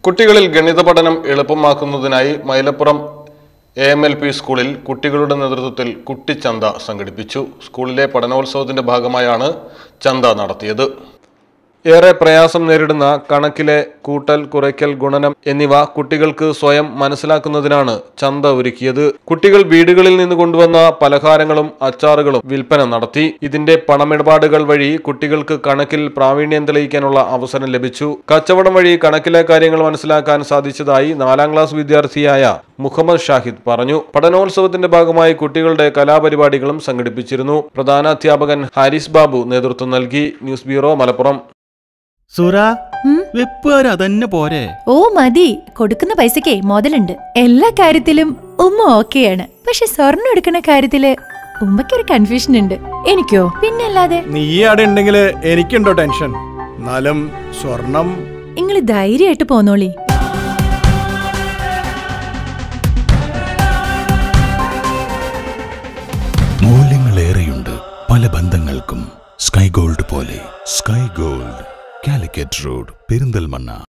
കുട്ടികളിൽ ഗണിത പഠനം എളുപ്പമാക്കുന്നതിനായി Mylapuram A M L P സ്കൂളിൽ കുട്ടികളുടെ നേതൃത്വത്തിൽ കുട്ടിച്ചന്ത സംഘടിപ്പിച്ചു സ്കൂളിലെ പഠനോത്സവത്തിന്റെ ഭാഗമായാണ് ചന്ത നടത്തിയത് ഏറെ പ്രയാസം നേരിടുന്ന കണക്കിലെ കൂട്ടൽ കുറയ്ക്കൽ ഗുണനം എന്നിവ കുട്ടികൾക്ക് സ്വയം മനസ്സിലാക്കുന്നതിനാണ് ചന്ത ഒരുക്കിയത് കുട്ടികൾ വീടുകളിൽ നിന്ന് കൊണ്ടുവന്ന പലഹാരങ്ങളും അച്ചാറുകളും വിൽപ്പന നടത്തി ഇതിന്റെ പണമിടപാടുകൾ വഴി കുട്ടികൾക്ക് കണക്കിൽ പ്രാവീണ്യം തെളിയിക്കാനുള്ള അവസരം ലഭിച്ചു കച്ചവടം വഴി കണക്കിലെ കാര്യങ്ങൾ മനസ്സിലാക്കാൻ സാധിച്ചതായി നാലാം ക്ലാസ് വിദ്യാർത്ഥിയായ മുഹമ്മദ് ഷാഹിദ് പറഞ്ഞു പഠനോത്സവത്തിന്റെ ഭാഗമായി കുട്ടികളുടെ കലാപരിപാടികളും സംഘടിപ്പിച്ചിരുന്നു പ്രധാനാധ്യാപകൻ ഹാരിസ് ബാബു നേതൃത്വം നൽകി ന്യൂസ് ബ്യൂറോ മലപ്പുറം സുറ ഉം. വെപ്പുകാർ അതന്നെ പോരെ ഓ മതി കൊടുക്കുന്ന പൈസക്കേ മുതലുണ്ട് എല്ലാ കാര്യത്തിലും ഉമ്മ ഓക്കെയാണ് പക്ഷെ സ്വർണ്ണം എടുക്കുന്ന കാര്യത്തില് ഉമ്മയ്ക്കൊരു കൺഫ്യൂഷൻ ഉണ്ട് എനിക്കോ പിന്നല്ലാതെ നീ അവിടെ ഉണ്ടെങ്കിൽ എനിക്കുണ്ടോ ടെൻഷൻ എന്നാലും സ്വർണം നിങ്ങൾ ധൈര്യമായിട്ട് പോന്നോളി മൂല്യങ്ങളേറെയുണ്ട് പല ബന്ധങ്ങൾക്കും സ്കൈ ഗോൾഡ് പോലെ sky gold Calicut road Perinthalmanna